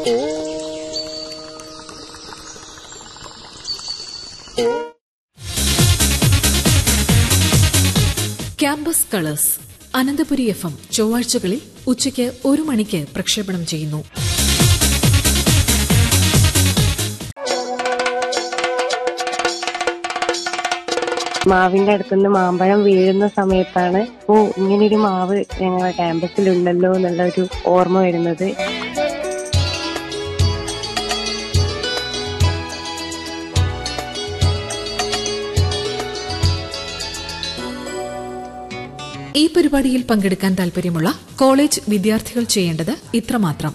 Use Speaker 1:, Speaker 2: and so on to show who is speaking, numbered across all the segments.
Speaker 1: campus colours Ananthapuri F M ചൊവ്വാഴ്ചകളിൽ ഉച്ചയ്ക്ക് ഒരു മണിക്ക് പ്രക്ഷേപണം ചെയ്യുന്നു
Speaker 2: മാവിന്റെ അടുത്തുനിന്ന് മാമ്പഴം വീഴുന്ന സമയത്താണ് ഓ ഇങ്ങനൊരു മാവ് ഞങ്ങളുടെ ക്യാമ്പസിലുണ്ടല്ലോ എന്നുള്ള ഒരു ഓർമ്മ വരുന്നത്
Speaker 1: ഈ പരിപാടിയിൽ പങ്കെടുക്കാൻ താൽപര്യമുള്ള കോളേജ് വിദ്യാർത്ഥികൾ ചെയ്യേണ്ടത് ഇത്രമാത്രം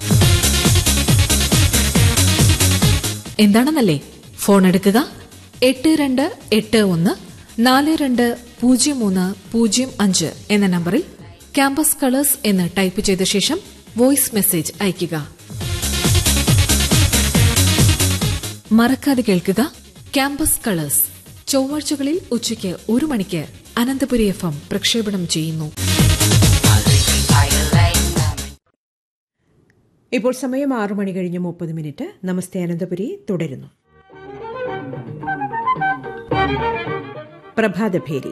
Speaker 1: എന്താണെന്നല്ലേ ഫോൺ എടുക്കുക എട്ട് രണ്ട് എട്ട് ഒന്ന് നാല് രണ്ട് പൂജ്യം മൂന്ന് പൂജ്യം അഞ്ച് എന്ന നമ്പറിൽ ക്യാമ്പസ് കളേഴ്സ് എന്ന് ടൈപ്പ് ചെയ്ത ശേഷം വോയിസ് മെസ്സേജ് അയയ്ക്കുക മറക്കാതെ കേൾക്കുക ക്യാമ്പസ് കളേഴ്സ് ചൊവ്വാഴ്ചകളിൽ ഉച്ചയ്ക്ക് ഒരു മണിക്ക് അനന്തപുരി എഫ് എം പ്രക്ഷേപണം ചെയ്യുന്നു
Speaker 3: ഇപ്പോൾ സമയം ആറു മണി കഴിഞ്ഞ് മുപ്പത് മിനിറ്റ് നമസ്തേ അനന്തപുരി തുടരുന്നു പ്രഭാതഭേരി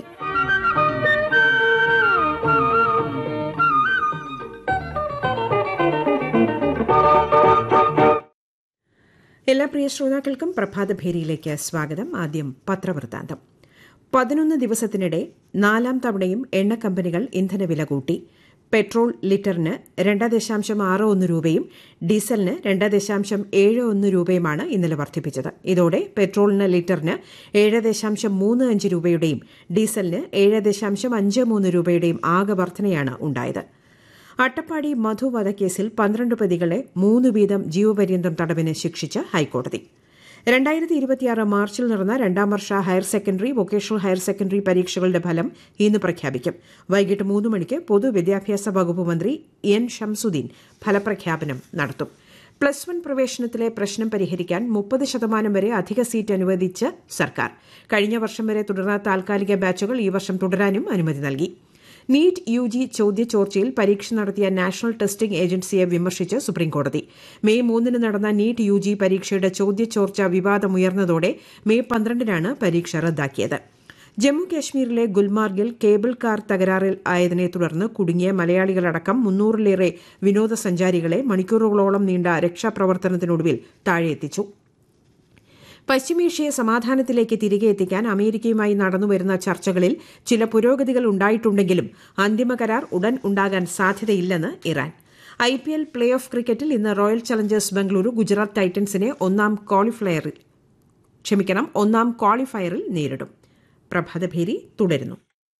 Speaker 3: എല്ലാ പ്രിയ ശ്രോതാക്കൾക്കും പ്രഭാതഭേരിയിലേക്ക് സ്വാഗതം ആദ്യം പത്രവൃത്താന്തം പതിനൊന്ന് ദിവസത്തിനിടെ നാലാം തവണയും എണ്ണ കമ്പനികൾ ഇന്ധനവില കൂട്ടി പെട്രോൾ ലിറ്ററിന് രണ്ട് ദശാംശം ആറ് ഒന്ന് രൂപയും ഡീസലിന് രണ്ട് ദശാംശം ഏഴ് ഒന്ന് രൂപയുമാണ് ഇന്നലെ വർദ്ധിപ്പിച്ചത് ഇതോടെ പെട്രോളിന് ലിറ്ററിന് ഏഴ് ദശാംശം മൂന്ന് അഞ്ച് രൂപയുടെയും ഡീസലിന് ഏഴ് ദശാംശം അഞ്ച് മൂന്ന് രൂപയുടെയും ആകെ വർധനയാണ് ഉണ്ടായത് അട്ടപ്പാടി മധു വധക്കേസിൽ പന്ത്രണ്ട് പ്രതികളെ മൂന്ന് വീതം ജീവപര്യന്തം തടവിന് ശിക്ഷിച്ച് ഹൈക്കോടതി രണ്ടായിരത്തി ഇരുപത്തിയാറ് മാർച്ചിൽ നടന്ന രണ്ടാം വർഷ higher secondary vocational higher secondary പരീക്ഷകളുടെ ഫലം ഇന്ന് പ്രഖ്യാപിക്കും വൈകിട്ട് മൂന്ന് മണിക്ക് പൊതുവിദ്യാഭ്യാസ വകുപ്പ് മന്ത്രി എൻ ഷംസുദ്ദീൻ ഫലപ്രഖ്യാപനം നടത്തും പ്ലസ് വൺ പ്രവേശനത്തിലെ പ്രശ്നം പരിഹരിക്കാൻ മുപ്പത് ശതമാനം വരെ അധിക സീറ്റ് അനുവദിച്ച് സർക്കാർ കഴിഞ്ഞ വർഷം വരെ തുടർന്ന താൽക്കാലിക ബാച്ചുകൾ ഈ വർഷം തുടരാനും അനുമതി നൽകി നീറ്റ് യു ജി ചോദ്യചോർച്ചയിൽ പരീക്ഷ നടത്തിയ നാഷണൽ ടെസ്റ്റിംഗ് ഏജൻസിയെ വിമർശിച്ച് സുപ്രീംകോടതി മെയ് മൂന്നിന് നടന്ന നീറ്റ് യു ജി പരീക്ഷയുടെ ചോദ്യചോർച്ച വിവാദമുയർന്നതോടെ മെയ് പന്ത്രണ്ടിനാണ് പരീക്ഷ റദ്ദാക്കിയത് ജമ്മു കാശ്മീരിലെ ഗുൽമാർഗിൽ കേബിൾ കാർ തകരാറിൽ ആയതിനെ തുടർന്ന് കുടുങ്ങിയ മലയാളികളടക്കം മുന്നൂറിലേറെ വിനോദസഞ്ചാരികളെ മണിക്കൂറുകളോളം നീണ്ട രക്ഷാപ്രവർത്തനത്തിനൊടുവിൽ താഴെയെത്തിച്ചു പശ്ചിമേഷ്യയെ സമാധാനത്തിലേക്ക് തിരികെ എത്തിക്കാൻ അമേരിക്കയുമായി നടന്നുവരുന്ന ചർച്ചകളിൽ ചില പുരോഗതികൾ ഉണ്ടായിട്ടുണ്ടെങ്കിലും അന്തിമ കരാർ ഉടൻ ഉണ്ടാകാൻ സാധ്യതയില്ലെന്ന് Iran I P L playoff ക്രിക്കറ്റിൽ ഇന്ന് റോയൽ ചലഞ്ചേഴ്സ് ബംഗളൂരു ഗുജറാത്ത് ടൈറ്റൻസിനെ ഒന്നാം ക്വാളിഫയറിൽ ക്ഷമിക്കണം ഒന്നാം ക്വാളിഫയറിൽ നേരിടും പ്രഭാതഭേരി തുടരുന്നു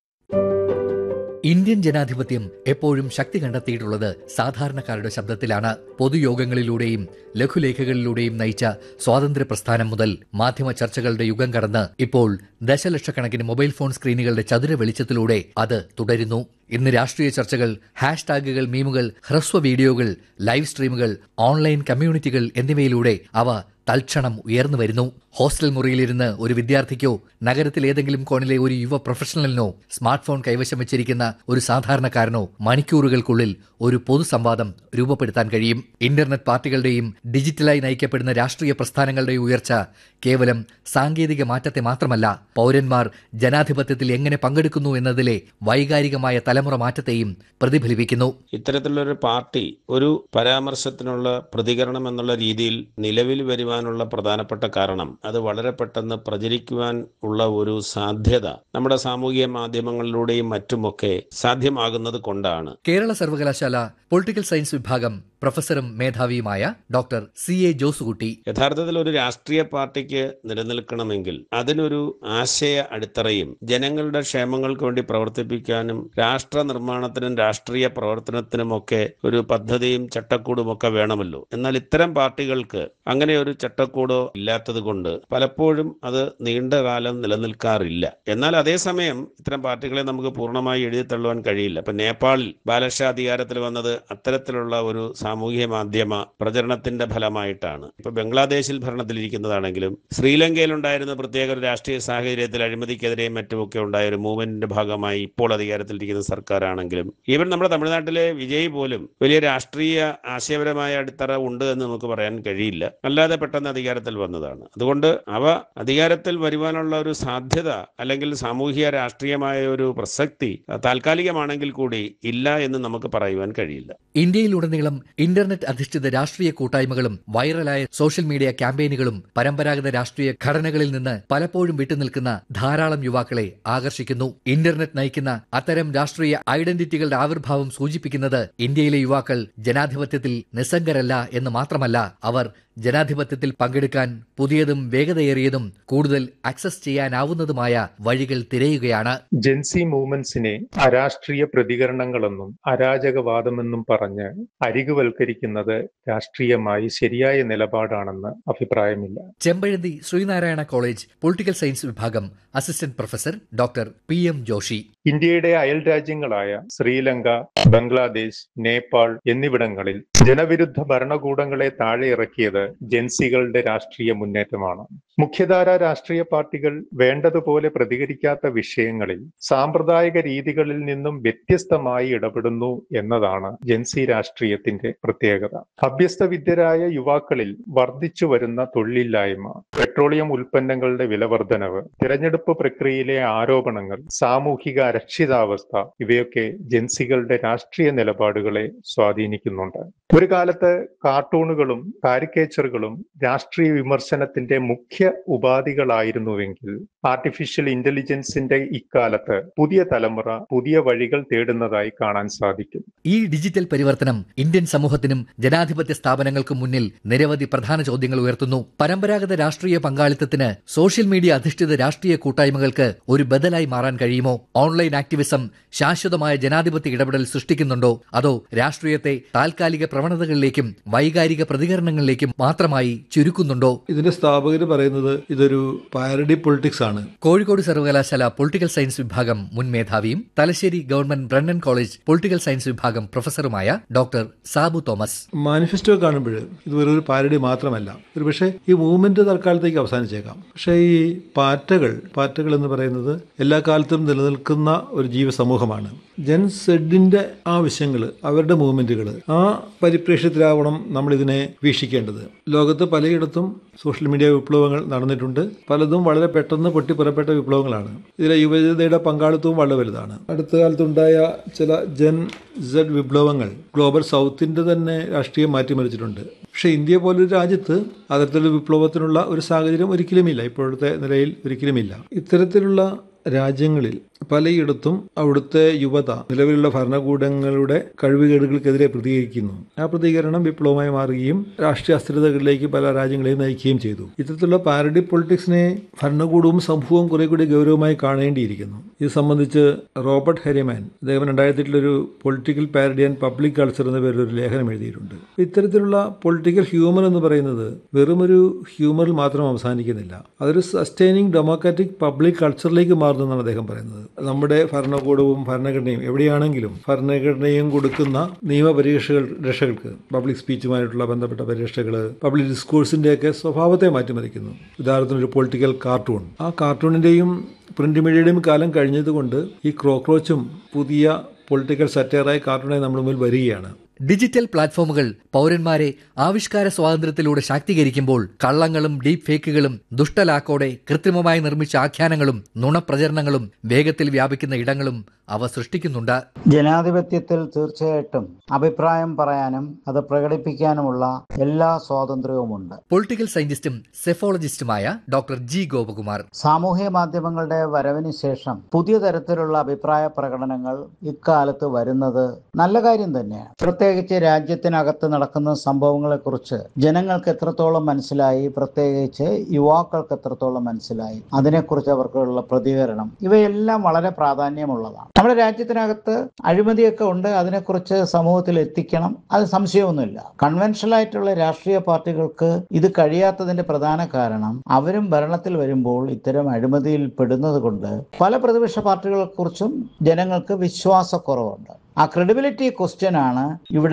Speaker 4: ഇന്ത്യൻ ജനാധിപത്യം എപ്പോഴും ശക്തി കണ്ടെത്തിയിട്ടുള്ളത് സാധാരണക്കാരുടെ ശബ്ദത്തിലാണ് പൊതുയോഗങ്ങളിലൂടെയും ലഘുലേഖകളിലൂടെയും നയിച്ച സ്വാതന്ത്ര്യ പ്രസ്ഥാനം മുതൽ മാധ്യമ ചർച്ചകളുടെ യുഗം കടന്ന് ഇപ്പോൾ ദശലക്ഷക്കണക്കിന് മൊബൈൽ ഫോൺ സ്ക്രീനുകളുടെ ചതുര വെളിച്ചത്തിലൂടെ അത് തുടരുന്നു ഇന്ന് രാഷ്ട്രീയ ചർച്ചകൾ ഹാഷ്ടാഗുകൾ മീമുകൾ ഹ്രസ്വ വീഡിയോകൾ ലൈവ് സ്ട്രീമുകൾ ഓൺലൈൻ കമ്മ്യൂണിറ്റികൾ എന്നിവയിലൂടെ അവ തൽക്ഷണം ഉയർന്നു വരുന്നു ഹോസ്റ്റൽ മുറിയിലിരുന്ന് ഒരു വിദ്യാർത്ഥിക്കോ നഗരത്തിൽ ഏതെങ്കിലും കോണിലെ ഒരു യുവ പ്രൊഫഷണലിനോ സ്മാർട്ട് ഫോൺ കൈവശം വെച്ചിരിക്കുന്ന ഒരു സാധാരണക്കാരനോ മണിക്കൂറുകൾക്കുള്ളിൽ ഒരു പൊതുസംവാദം രൂപപ്പെടുത്താൻ കഴിയും ഇന്റർനെറ്റ് പാർട്ടികളുടെയും ഡിജിറ്റലായി നയിക്കപ്പെടുന്ന രാഷ്ട്രീയ പ്രസ്ഥാനങ്ങളുടെയും ഉയർച്ച കേവലം സാങ്കേതിക മാറ്റത്തെ മാത്രമല്ല പൗരന്മാർ ജനാധിപത്യത്തിൽ എങ്ങനെ പങ്കെടുക്കുന്നു എന്നതിലെ വൈകാരികമായ തലമുറ മാറ്റത്തെയും പ്രതിഫലിപ്പിക്കുന്നു
Speaker 5: ഇത്തരത്തിലുള്ളൊരു പാർട്ടി ഒരു പരാമർശത്തിനുള്ള പ്രതികരണം എന്നുള്ള രീതിയിൽ നിലവിൽ വരുവാനുള്ള പ്രധാനപ്പെട്ട കാരണം അത് വളരെ പെട്ടെന്ന് പ്രചരിക്കുവാൻ ഉള്ള ഒരു സാധ്യത നമ്മുടെ സാമൂഹിക മാധ്യമങ്ങളിലൂടെയും മറ്റുമൊക്കെ സാധ്യമാകുന്നത് കൊണ്ടാണ്
Speaker 4: കേരള സർവകലാശാല പൊളിറ്റിക്കൽ സയൻസ് വിഭാഗം പ്രൊഫസറും മേധാവിയുമായ ഡോക്ടർ സി എ ജോസുകുട്ടി
Speaker 5: യഥാർത്ഥത്തിൽ ഒരു രാഷ്ട്രീയ പാർട്ടിക്ക് നിലനിൽക്കണമെങ്കിൽ അതിനൊരു ആശയ അടിത്തറയും ജനങ്ങളുടെ ക്ഷേമങ്ങൾക്ക് വേണ്ടി പ്രവർത്തിപ്പിക്കാനും രാഷ്ട്ര നിർമ്മാണത്തിനും രാഷ്ട്രീയ പ്രവർത്തനത്തിനുമൊക്കെ ഒരു പദ്ധതിയും ചട്ടക്കൂടും ഒക്കെ വേണമല്ലോ എന്നാൽ ഇത്തരം പാർട്ടികൾക്ക് അങ്ങനെ ഒരു ചട്ടക്കൂടോ ഇല്ലാത്തത് കൊണ്ട് പലപ്പോഴും അത് നീണ്ട കാലം നിലനിൽക്കാറില്ല എന്നാൽ അതേസമയം ഇത്തരം പാർട്ടികളെ നമുക്ക് പൂർണ്ണമായി എഴുതി തള്ളുവാൻ കഴിയില്ല ഇപ്പൊ നേപ്പാളിൽ ബാലഷാ അധികാരത്തിൽ വന്നത് അത്തരത്തിലുള്ള ഒരു സാമൂഹിക സാമൂഹ്യ മാധ്യമ പ്രചരണത്തിന്റെ ഫലമായിട്ടാണ് ഇപ്പൊ ബംഗ്ലാദേശിൽ ഭരണത്തിലിരിക്കുന്നതാണെങ്കിലും ശ്രീലങ്കയിലുണ്ടായിരുന്ന പ്രത്യേക ഒരു രാഷ്ട്രീയ സാഹചര്യത്തിൽ അഴിമതിക്കെതിരെയും മറ്റുമൊക്കെ ഉണ്ടായ ഒരു മൂവ്മെന്റിന്റെ ഭാഗമായി ഇപ്പോൾ അധികാരത്തിലിരിക്കുന്ന സർക്കാരാണെങ്കിലും ഈവൻ നമ്മുടെ തമിഴ്നാട്ടിലെ വിജയ് പോലും വലിയ രാഷ്ട്രീയ ആശയപരമായ അടിത്തറ ഉണ്ട് എന്ന് നമുക്ക് പറയാൻ കഴിയില്ല അല്ലാതെ പെട്ടെന്ന് അധികാരത്തിൽ വന്നതാണ് അതുകൊണ്ട് അവ അധികാരത്തിൽ വരുവാനുള്ള ഒരു സാധ്യത അല്ലെങ്കിൽ സാമൂഹിക രാഷ്ട്രീയമായ ഒരു പ്രസക്തി താൽക്കാലികമാണെങ്കിൽ കൂടി ഇല്ല എന്ന് നമുക്ക് പറയുവാൻ കഴിയില്ല
Speaker 4: ഇന്ത്യയിലുടനീളം ഇന്റർനെറ്റ് അധിഷ്ഠിത രാഷ്ട്രീയ കൂട്ടായ്മകളും വൈറലായ സോഷ്യൽ മീഡിയ ക്യാമ്പയിനുകളും പരമ്പരാഗത രാഷ്ട്രീയ ഘടനകളിൽ നിന്ന് പലപ്പോഴും വിട്ടുനിൽക്കുന്ന ധാരാളം യുവാക്കളെ ആകർഷിക്കുന്നു ഇന്റർനെറ്റ് നയിക്കുന്ന അത്തരം രാഷ്ട്രീയ ഐഡന്റിറ്റികളുടെ ആവിർഭാവം സൂചിപ്പിക്കുന്നത് ഇന്ത്യയിലെ യുവാക്കൾ ജനാധിപത്യത്തിൽ നിസ്സംഗരല്ല എന്ന് മാത്രമല്ല അവർ ജനാധിപത്യത്തിൽ പങ്കെടുക്കാൻ പുതിയതും വേഗതയേറിയതും കൂടുതൽ ആക്സസ് ചെയ്യാനാവുന്നതുമായ വഴികൾ തിരയുകയാണ്
Speaker 6: ജെൻസി മൂവ്മെന്റ്സിനെ അരാഷ്ട്രീയ പ്രതികരണങ്ങളെന്നും അരാജകവാദമെന്നും പറഞ്ഞ് അരികുവൽക്കരിക്കുന്നത് രാഷ്ട്രീയമായി ശരിയായ നിലപാടാണെന്ന് അഭിപ്രായമില്ല
Speaker 4: Chempazhanthi Sreenarayana college political science വിഭാഗം assistant professor doctor P M Joshi
Speaker 6: ഇന്ത്യയുടെ അയൽ രാജ്യങ്ങളായ ശ്രീലങ്ക ബംഗ്ലാദേശ് നേപ്പാൾ എന്നിവിടങ്ങളിൽ ജനവിരുദ്ധ ഭരണകൂടങ്ങളെ താഴെ ഇറക്കിയത് ജൻസികളുടെ രാഷ്ട്രീയ മുന്നേറ്റമാണ് മുഖ്യധാര രാഷ്ട്രീയ പാർട്ടികൾ വേണ്ടതുപോലെ പ്രതികരിക്കാത്ത വിഷയങ്ങളിൽ സാമ്പ്രദായിക രീതികളിൽ നിന്നും വ്യത്യസ്തമായി ഇടപെടുന്നു എന്നതാണ് ജൻസി രാഷ്ട്രീയത്തിന്റെ പ്രത്യേകത അഭ്യസ്തവിദ്യരായ യുവാക്കളിൽ വർദ്ധിച്ചു വരുന്ന തൊഴിലില്ലായ്മ പെട്രോളിയം ഉൽപ്പന്നങ്ങളുടെ വിലവർദ്ധനവ് തിരഞ്ഞെടുപ്പ് പ്രക്രിയയിലെ ആരോപണങ്ങൾ സാമൂഹിക അരക്ഷിതാവസ്ഥ ഇവയൊക്കെ ജൻസികളുടെ രാഷ്ട്രീയ നിലപാടുകളെ സ്വാധീനിക്കുന്നുണ്ട് ഒരു കാലത്ത് കാർട്ടൂണുകളും കാരിക്കേച്ചറുകളും രാഷ്ട്രീയ വിമർശനത്തിന്റെ മുഖ്യ ഉപാധികളായിരുന്നുവെങ്കിൽ ആർട്ടിഫിഷ്യൽ ഇന്റലിജൻസിന്റെ ഇക്കാലത്ത് പുതിയ തലമുറ പുതിയ വഴികൾ തേടുന്നതായി കാണാൻ സാധിക്കും
Speaker 4: ഈ ഡിജിറ്റൽ പരിവർത്തനം ഇന്ത്യൻ സമൂഹത്തിനും ജനാധിപത്യ സ്ഥാപനങ്ങൾക്കും മുന്നിൽ നിരവധി പ്രധാന ചോദ്യങ്ങൾ ഉയർത്തുന്നു പരമ്പരാഗത രാഷ്ട്രീയ പങ്കാളിത്തത്തിന് സോഷ്യൽ മീഡിയ അധിഷ്ഠിത രാഷ്ട്രീയ കൂട്ടായ്മകൾക്ക് ഒരു ബദലായി മാറാൻ കഴിയുമോ ഓൺലൈൻ ആക്ടിവിസം ശാശ്വതമായ ജനാധിപത്യ ഇടപെടൽ സൃഷ്ടിക്കുന്നുണ്ടോ അതോ രാഷ്ട്രീയത്തെ താൽക്കാലിക പ്രവണതകളിലേക്കും വൈകാരിക പ്രതികരണങ്ങളിലേക്കും മാത്രമായി ചുരുക്കുന്നുണ്ടോ
Speaker 7: ഇതിന്റെ സ്ഥാപകർ പറയുന്നത് ഇതൊരു പാരഡി പൊളിറ്റിക്സ് ആണ്
Speaker 4: കോഴിക്കോട് സർവകലാശാല പൊളിറ്റിക്കൽ സയൻസ് വിഭാഗം മുൻ മേധാവിയും Thalassery government Brennen college political science വിഭാഗം പ്രൊഫസറുമായ ഡോക്ടർ സാബു തോമസ്
Speaker 7: മാനിഫെസ്റ്റോ കാണുമ്പോൾ ഇത് വെറും ഒരു പാരഡി മാത്രമല്ല ഒരു പക്ഷേ ഈ മൂവ്മെന്റ് തൽക്കാലത്തേക്ക് അവസാനിച്ചേക്കാം പക്ഷേ ഈ പാറ്റകൾ പാറ്റകൾ എന്ന് പറയുന്നത് എല്ലാ കാലത്തും നിലനിൽക്കുന്ന ഒരു ജീവസമൂഹമാണ് ജൻ സെഡിന്റെ ആവശ്യങ്ങൾ അവരുടെ മൂവ്മെന്റുകൾ ആ പരിപ്രേക്ഷ്യത്തിലാവണം നമ്മൾ ഇതിനെ വീക്ഷിക്കേണ്ടത് ലോകത്ത് പലയിടത്തും സോഷ്യൽ മീഡിയ വിപ്ലവങ്ങൾ നടന്നിട്ടുണ്ട് പലതും വളരെ പെട്ടെന്ന് പൊട്ടിപ്പുറപ്പെട്ട വിപ്ലവങ്ങളാണ് ഇതിലെ യുവജനതയുടെ പങ്കാളിത്തവും വളരെ വലുതാണ് അടുത്ത കാലത്തുണ്ടായ ചില ജൻ സെഡ് വിപ്ലവങ്ങൾ ഗ്ലോബൽ സൗത്തിന്റെ തന്നെ രാഷ്ട്രീയം മാറ്റിമറിച്ചിട്ടുണ്ട് പക്ഷേ ഇന്ത്യ പോലൊരു രാജ്യത്ത് അത്തരത്തിലുള്ള വിപ്ലവത്തിനുള്ള ഒരു സാഹചര്യം ഒരിക്കലുമില്ല ഇപ്പോഴത്തെ നിലയിൽ ഒരിക്കലുമില്ല ഇത്തരത്തിലുള്ള രാജ്യങ്ങളിൽ പലയിടത്തും അവിടുത്തെ യുവത നിലവിലുള്ള ഭരണകൂടങ്ങളുടെ കഴിവുകേടുകൾക്കെതിരെ പ്രതികരിക്കുന്നു ആ പ്രതികരണം വിപ്ലവമായി മാറുകയും രാഷ്ട്രീയ അസ്ഥിരതകളിലേക്ക് പല രാജ്യങ്ങളെയും നയിക്കുകയും ചെയ്തു ഇത്തരത്തിലുള്ള പാരഡി പൊളിറ്റിക്സിനെ ഭരണകൂടവും സമൂഹവും കുറെ കൂടി ഗൗരവമായി കാണേണ്ടിയിരിക്കുന്നു ഇത് സംബന്ധിച്ച് റോബർട്ട് ഹെരിമാൻ അദ്ദേഹം രണ്ടായിരത്തിലൊരു political parody and public culture എന്ന പേരിൽ ഒരു ലേഖനം എഴുതിയിട്ടുണ്ട് ഇത്തരത്തിലുള്ള പൊളിറ്റിക്കൽ ഹ്യൂമർ എന്ന് പറയുന്നത് വെറുമൊരു ഹ്യൂമറിൽ മാത്രം അവസാനിക്കുന്നില്ല അതൊരു സസ്റ്റൈനിങ് ഡെമോക്രാറ്റിക് പബ്ലിക് കൾച്ചറിലേക്ക് മാറുന്നതെന്നാണ് അദ്ദേഹം പറയുന്നത് നമ്മുടെ ഭരണകൂടവും ഭരണഘടനയും എവിടെയാണെങ്കിലും ഭരണഘടനയും കൊടുക്കുന്ന നിയമപരീക്ഷകൾ രക്ഷകൾക്ക് പബ്ലിക് സ്പീച്ചുമായിട്ടുള്ള ബന്ധപ്പെട്ട പരീക്ഷകൾ പബ്ലിക് ഡിസ്കോഴ്സിന്റെയൊക്കെ സ്വഭാവത്തെ മാറ്റിമറിക്കുന്നു ഉദാഹരണത്തിന് ഒരു പൊളിറ്റിക്കൽ കാർട്ടൂൺ ആ കാർട്ടൂണിന്റെയും പ്രിന്റ് മീഡിയയുടെയും കാലം കഴിഞ്ഞതുകൊണ്ട് ഈ ക്രോക്രോച്ചും പുതിയ പൊളിറ്റിക്കൽ സറ്റയറായി കാർട്ടൂണായി നമ്മുടെ മുമ്പിൽ വരികയാണ്
Speaker 4: ഡിജിറ്റൽ പ്ലാറ്റ്ഫോമുകൾ പൗരന്മാരെ ആവിഷ്കാര സ്വാതന്ത്ര്യത്തിലൂടെ ശാക്തീകരിക്കുമ്പോൾ കള്ളങ്ങളും ഡീപ് ഫേക്കുകളും ദുഷ്ടലാക്കോടെ കൃത്രിമമായി നിർമ്മിച്ച ആഖ്യാനങ്ങളും നുണപ്രചരണങ്ങളും വേഗത്തിൽ വ്യാപിക്കുന്ന ഇടങ്ങളും അവ സൃഷ്ടിക്കുന്നുണ്ട്
Speaker 8: ജനാധിപത്യത്തിൽ തീർച്ചയായിട്ടും അഭിപ്രായം പറയാനും അത് പ്രകടിപ്പിക്കാനുമുള്ള എല്ലാ സ്വാതന്ത്ര്യവുമുണ്ട്
Speaker 4: പൊളിറ്റിക്കൽ സയന്റിസ്റ്റും സെഫോളജിസ്റ്റുമായ ഡോക്ടർ ജി ഗോപകുമാർ
Speaker 8: സാമൂഹ്യ മാധ്യമങ്ങളുടെ വരവിന് ശേഷം പുതിയ തരത്തിലുള്ള അഭിപ്രായ പ്രകടനങ്ങൾ ഇക്കാലത്ത് വരുന്നത് നല്ല കാര്യം തന്നെയാണ് പ്രത്യേകിച്ച് രാജ്യത്തിനകത്ത് നടക്കുന്ന സംഭവങ്ങളെക്കുറിച്ച് ജനങ്ങൾക്ക് എത്രത്തോളം മനസ്സിലായി പ്രത്യേകിച്ച് യുവാക്കൾക്ക് എത്രത്തോളം മനസ്സിലായി അതിനെക്കുറിച്ച് അവർക്കുള്ള പ്രതികരണം ഇവയെല്ലാം വളരെ പ്രാധാന്യമുള്ളതാണ് നമ്മുടെ രാജ്യത്തിനകത്ത് അഴിമതിയൊക്കെ ഉണ്ട് അതിനെക്കുറിച്ച് സമൂഹത്തിൽ എത്തിക്കണം അത് സംശയമൊന്നുമില്ല കൺവെൻഷണൽ ആയിട്ടുള്ള രാഷ്ട്രീയ പാർട്ടികൾക്ക് ഇത് കഴിയാത്തതിന്റെ പ്രധാന കാരണം അവരും ഭരണത്തിൽ വരുമ്പോൾ ഇത്തരം അഴിമതിയിൽ പെടുന്നത് കൊണ്ട് പല പ്രതിപക്ഷ പാർട്ടികളെ കുറിച്ചും ജനങ്ങൾക്ക് വിശ്വാസക്കുറവുണ്ട് ആ ക്രെഡിബിലിറ്റി ക്വസ്റ്റ്യൻ ആണ് ഇവിടെ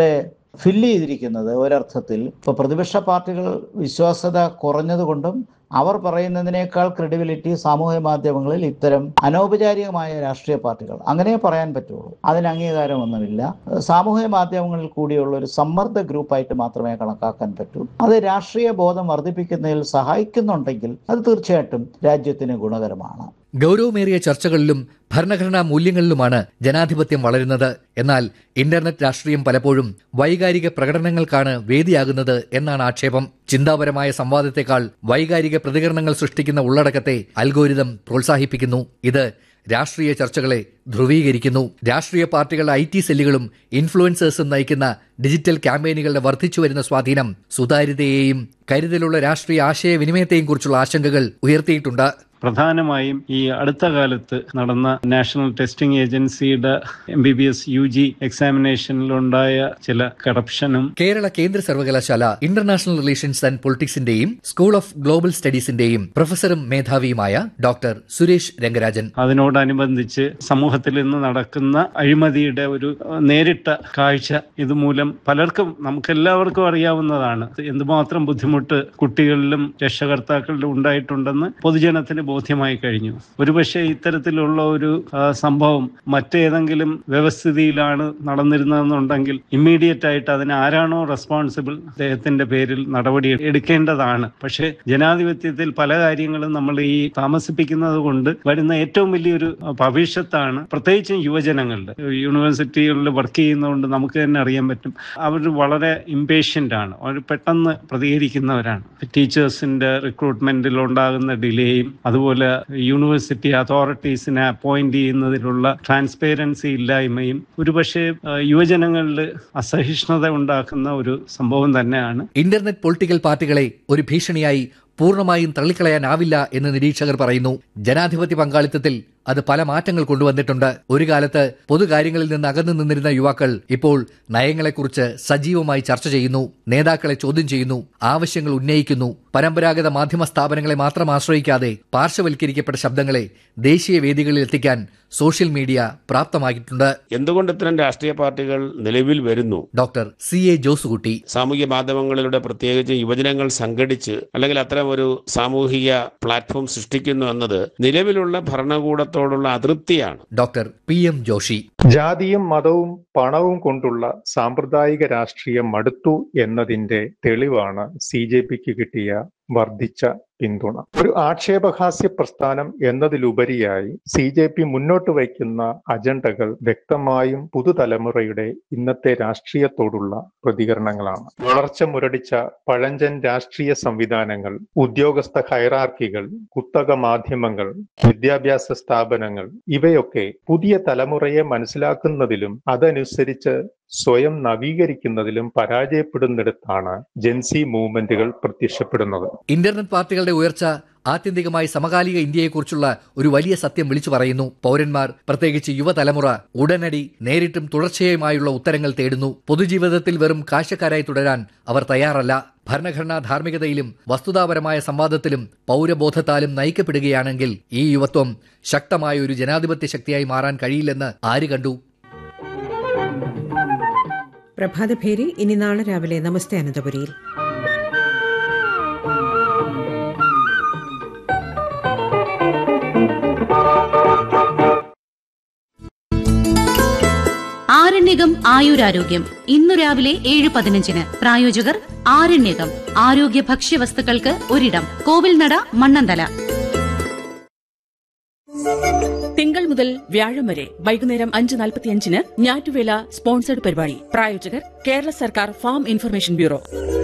Speaker 8: ഫില്ല് ചെയ്തിരിക്കുന്നത് ഒരർത്ഥത്തിൽ ഇപ്പോൾ പ്രതിപക്ഷ പാർട്ടികൾ വിശ്വാസ്യത കുറഞ്ഞതുകൊണ്ടും അവർ പറയുന്നതിനേക്കാൾ ക്രെഡിബിലിറ്റി സാമൂഹ്യ മാധ്യമങ്ങളിൽ ഇത്തരം അനൗപചാരികമായ രാഷ്ട്രീയ പാർട്ടികൾ അങ്ങനെ പറയാൻ പറ്റുള്ളൂ അതിന് അംഗീകാരമൊന്നുമില്ല സാമൂഹ്യ മാധ്യമങ്ങളിൽ കൂടിയുള്ള ഒരു സമ്മർദ്ദ ഗ്രൂപ്പായിട്ട് മാത്രമേ കണക്കാക്കാൻ പറ്റൂ അത് രാഷ്ട്രീയ ബോധം വർദ്ധിപ്പിക്കുന്നതിൽ സഹായിക്കുന്നുണ്ടെങ്കിൽ അത് തീർച്ചയായിട്ടും രാജ്യത്തിന് ഗുണകരമാണ്
Speaker 4: ഗൗരവമേറിയ ചർച്ചകളിലും ഭരണഘടനാ മൂല്യങ്ങളിലുമാണ് ജനാധിപത്യം വളരുന്നത് എന്നാൽ ഇന്റർനെറ്റ് രാഷ്ട്രീയം പലപ്പോഴും വൈകാരിക പ്രകടനങ്ങൾക്കാണ് വേദിയാകുന്നത് എന്നാണ് ആക്ഷേപം ചിന്താപരമായ സംവാദത്തെക്കാൾ വൈകാരിക പ്രതികരണങ്ങൾ സൃഷ്ടിക്കുന്ന ഉള്ളടക്കത്തെ അൽഗോരിതം പ്രോത്സാഹിപ്പിക്കുന്നു ഇത് രാഷ്ട്രീയ ചർച്ചകളെ ധ്രുവീകരിക്കുന്നു രാഷ്ട്രീയ പാർട്ടികളുടെ ഐ ടി സെല്ലുകളും ഇൻഫ്ലുവൻസേഴ്സും നയിക്കുന്ന ഡിജിറ്റൽ ക്യാമ്പയിനുകളുടെ വർദ്ധിച്ചുവരുന്ന സ്വാധീനം സുതാര്യതയെയും കരുതലുള്ള രാഷ്ട്രീയ ആശയവിനിമയത്തെയും കുറിച്ചുള്ള ആശങ്കകൾ ഉയർത്തിയിട്ടുണ്ട്
Speaker 9: പ്രധാനമായും ഈ അടുത്ത കാലത്ത് നടന്ന നാഷണൽ ടെസ്റ്റിംഗ് ഏജൻസിയുടെ M B B S U G എക്സാമിനേഷനിലുണ്ടായ ചില കറപ്ഷനും
Speaker 4: കേരള കേന്ദ്ര സർവകലാശാല ഇന്റർനാഷണൽ റിലേഷൻസ് ആൻഡ് പൊളിറ്റിക്സിന്റെയും സ്കൂൾ ഓഫ് ഗ്ലോബൽ സ്റ്റഡീസിന്റെയും പ്രൊഫസറും മേധാവിയുമായ ഡോക്ടർ സുരേഷ് രംഗരാജൻ
Speaker 9: അതിനോടനുബന്ധിച്ച് സമൂഹത്തിൽ ഇന്ന് നടക്കുന്ന അഴിമതിയുടെ ഒരു നേരിട്ട കാഴ്ച ഇതുമൂലം പലർക്കും നമുക്കെല്ലാവർക്കും അറിയാവുന്നതാണ് എന്തുമാത്രം ബുദ്ധിമുട്ട് കുട്ടികളിലും രക്ഷകർത്താക്കളിലും ഉണ്ടായിട്ടുണ്ടെന്ന് പൊതുജനത്തിന് ബോധ്യമായി കഴിഞ്ഞു ഒരുപക്ഷെ ഇത്തരത്തിലുള്ള ഒരു ആ, സംഭവം മറ്റേതെങ്കിലും വ്യവസ്ഥിതിയിലാണ് നടന്നിരുന്നതെന്നുണ്ടെങ്കിൽ ഇമ്മീഡിയറ്റ് ആയിട്ട് അതിന് ആരാണോ റെസ്പോൺസിബിൾ അദ്ദേഹത്തിന്റെ പേരിൽ നടപടി എടുക്കേണ്ടതാണ് പക്ഷേ ജനാധിപത്യത്തിൽ പല കാര്യങ്ങളും നമ്മൾ ഈ താമസിപ്പിക്കുന്നത് കൊണ്ട് വരുന്ന ഏറ്റവും വലിയൊരു ഭവിഷ്യത്താണ് പ്രത്യേകിച്ചും യുവജനങ്ങളുടെ യൂണിവേഴ്സിറ്റികളിൽ വർക്ക് ചെയ്യുന്നതുകൊണ്ട് നമുക്ക് തന്നെ അറിയാൻ പറ്റും അവർ വളരെ ഇമ്പേഷ്യൻ്റ് ആണ് അവർ പെട്ടെന്ന് പ്രതികരിക്കുന്നവരാണ് ടീച്ചേഴ്സിന്റെ റിക്രൂട്ട്മെന്റിൽ ഉണ്ടാകുന്ന ഡിലേയും അതുപോലെ യൂണിവേഴ്സിറ്റി അതോറിറ്റീസിനെ അപ്പോയിന്റ് ചെയ്യുന്നതിലുള്ള ട്രാൻസ്പേരൻസി ഇല്ലായ്മയും ഒരുപക്ഷെ ആ, യുവജനങ്ങളിൽ അസഹിഷ്ണുത ഉണ്ടാക്കുന്ന ഒരു സംഭവം തന്നെയാണ്
Speaker 4: ഇന്റർനെറ്റ് പൊളിറ്റിക്കൽ പാർട്ടികളെ ഒരു ഭീഷണിയായി പൂർണ്ണമായും തള്ളിക്കളയാനാവില്ല എന്ന് നിരീക്ഷകർ പറയുന്നു ജനാധിപത്യ പങ്കാളിത്തത്തിൽ അത് പല മാറ്റങ്ങൾ കൊണ്ടുവന്നിട്ടുണ്ട് ഒരു കാലത്ത് പൊതുകാര്യങ്ങളിൽ നിന്ന് അകന്നു നിന്നിരുന്ന യുവാക്കൾ ഇപ്പോൾ നയങ്ങളെക്കുറിച്ച് സജീവമായി ചർച്ച ചെയ്യുന്നു നേതാക്കളെ ചോദ്യം ചെയ്യുന്നു ആവശ്യങ്ങൾ ഉന്നയിക്കുന്നു പരമ്പരാഗത മാധ്യമ സ്ഥാപനങ്ങളെ മാത്രം ആശ്രയിക്കാതെ പാർശ്വവൽക്കരിക്കപ്പെട്ട ശബ്ദങ്ങളെ ദേശീയ വേദികളിൽ എത്തിക്കാൻ സോഷ്യൽ മീഡിയ പ്രാപ്തമാക്കിയിട്ടുണ്ട്
Speaker 5: എന്തുകൊണ്ട് ഇത്തരം രാഷ്ട്രീയ പാർട്ടികൾ നിലവിൽ വരുന്നു
Speaker 4: ഡോക്ടർ സി എ ജോസുകുട്ടി
Speaker 5: സാമൂഹ്യ മാധ്യമങ്ങളിലൂടെ പ്രത്യേകിച്ച് യുവജനങ്ങൾ സംഘടിച്ച് അല്ലെങ്കിൽ അത്തരം ഒരു സാമൂഹിക പ്ലാറ്റ്ഫോം സൃഷ്ടിക്കുന്നു എന്നത് നിലവിലുള്ള ഭരണകൂടത്തോടുള്ള അതൃപ്തിയാണ്
Speaker 4: ഡോക്ടർ പി എം ജോഷി
Speaker 6: ജാതിയും മതവും പണവും കൊണ്ടുള്ള സാമ്പ്രദായിക രാഷ്ട്രീയം മടുത്തു എന്നതിന്റെ തെളിവാണ് സി ജെ പിക്ക് കിട്ടിയ വർദ്ധിച്ച പിന്തുണ ഒരു ആക്ഷേപഹാസ്യ പ്രസ്ഥാനം എന്നതിലുപരിയായി സി ജെ പി മുന്നോട്ട് വയ്ക്കുന്ന അജണ്ടകൾ വ്യക്തമായും പുതുതലമുറയുടെ ഇന്നത്തെ രാഷ്ട്രീയത്തോടുള്ള പ്രതികരണങ്ങളാണ് വളർച്ച മുരടിച്ച പഴഞ്ചൻ രാഷ്ട്രീയ സംവിധാനങ്ങൾ ഉദ്യോഗസ്ഥ ഹൈറാർക്കികൾ കുത്തക മാധ്യമങ്ങൾ വിദ്യാഭ്യാസ സ്ഥാപനങ്ങൾ ഇവയൊക്കെ പുതിയ തലമുറയെ മനസ്സിലാക്കുന്നതിലും അതനുസരിച്ച് സ്വയം നവീകരിക്കുന്നതിലും പരാജയപ്പെടുന്നിടത്താണ് ജെൻസി മൂവ്മെന്റുകൾ പ്രത്യക്ഷപ്പെടുന്നത്
Speaker 4: ഇന്റർനെറ്റ് പാർട്ടികളുടെ ഉയർച്ച ആത്യന്തികമായി സമകാലിക ഇന്ത്യയെക്കുറിച്ചുള്ള ഒരു വലിയ സത്യം വിളിച്ചു പറയുന്നു പൗരന്മാർ പ്രത്യേകിച്ച് യുവതലമുറ ഉടനടി നേരിട്ടും തുടർച്ചയായുമായുള്ള ഉത്തരങ്ങൾ തേടുന്നു പൊതുജീവിതത്തിൽ വെറും കാഴ്ചക്കാരായി തുടരാൻ അവർ തയ്യാറല്ല ഭരണഘടനാ ധാർമ്മികതയിലും വസ്തുതാപരമായ സംവാദത്തിലും പൗരബോധത്താലും നയിക്കപ്പെടുകയാണെങ്കിൽ ഈ യുവത്വം ശക്തമായ ഒരു ജനാധിപത്യ ശക്തിയായി മാറാൻ കഴിയില്ലെന്ന് ആര് കണ്ടു
Speaker 3: പ്രഭാതഭേരി ഇനി നാളെ രാവിലെ നമസ്തേ അനന്തപുരിയിൽ
Speaker 10: ആരണ്യകം ആയുരാരോഗ്യം ഇന്നു രാവിലെ ഏഴ് പതിനഞ്ചിന് പ്രായോജകർ ആരണ്യകം ആരോഗ്യ ഭക്ഷ്യവസ്തുക്കൾക്ക് ഒരിടം കോവിൽനട മണ്ണന്തല
Speaker 11: തിങ്കൾ മുതൽ വ്യാഴം വരെ വൈകുന്നേരം അഞ്ച് നാൽപ്പത്തിയഞ്ചിന് ഞാറ്റുവേല സ്പോൺസേഡ് പരിപാടി പ്രായോജകർ കേരള സർക്കാർ ഫാം ഇൻഫർമേഷൻ ബ്യൂറോ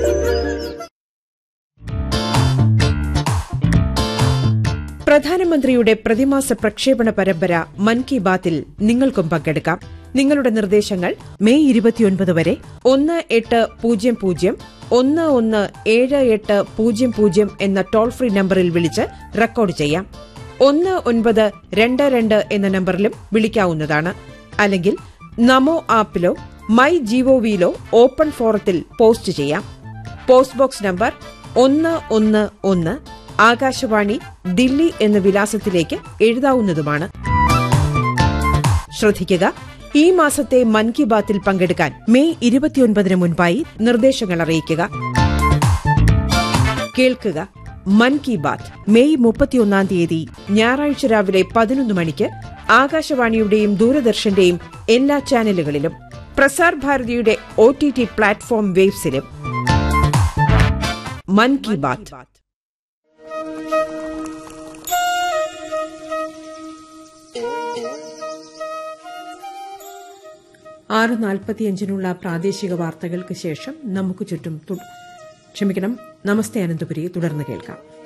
Speaker 3: പ്രധാനമന്ത്രിയുടെ പ്രതിമാസ പ്രക്ഷേപണ പരമ്പര മൻ കി ബാത്തിൽ നിങ്ങൾക്കും പങ്കെടുക്കാം നിങ്ങളുടെ നിർദ്ദേശങ്ങൾ മെയ് ഇരുപത്തിയൊൻപത് വരെ ഒന്ന് എട്ട് പൂജ്യം പൂജ്യം ഒന്ന് ഒന്ന് ഏഴ് എട്ട് പൂജ്യം പൂജ്യം എന്ന ടോൾ ഫ്രീ നമ്പറിൽ വിളിച്ച് റെക്കോർഡ് ചെയ്യാം ഒന്ന് ഒൻപത് രണ്ട് രണ്ട് എന്ന നമ്പറിലും വിളിക്കാവുന്നതാണ് അല്ലെങ്കിൽ നമോ ആപ്പിലോ മൈ ജിഒവിയിലോ ഓപ്പൺ ഫോറത്തിൽ പോസ്റ്റ് ചെയ്യാം പോസ്റ്റ് ബോക്സ് നമ്പർ ഒന്ന് ഒന്ന് ഒന്ന് ആകാശവാണി ദില്ലി എന്ന വിലാസത്തിലേക്ക് എഴുതാവുന്നതുമാണ് ശ്രദ്ധിക്കുക ഈ മാസത്തെ മൻ കി ബാത്തിൽ പങ്കെടുക്കാൻ മെയ് ഇരുപത്തിയൊൻപതിന് മുൻപായി നിർദ്ദേശങ്ങൾ അറിയിക്കുക കേൾക്കുക മൻ കി ബാത്ത് മെയ് മുപ്പത്തിയൊന്നാം തീയതി ഞായറാഴ്ച രാവിലെ പതിനൊന്ന് മണിക്ക് ആകാശവാണിയുടെയും ദൂരദർശന്റെയും എല്ലാ ചാനലുകളിലും പ്രസാർ ഭാരതിയുടെ ഒ ടി ടി പ്ലാറ്റ്ഫോം വേബ്സിലും മൻ കി ബാത്ത് ആറ് നാൽപ്പത്തിയഞ്ചിനുള്ള പ്രാദേശിക വാർത്തകൾക്ക് ശേഷം നമുക്ക് ചുറ്റും തു- ക്ഷമിക്കണം നമസ്തേ അനന്തപുരി തുടർന്ന് കേൾക്കാം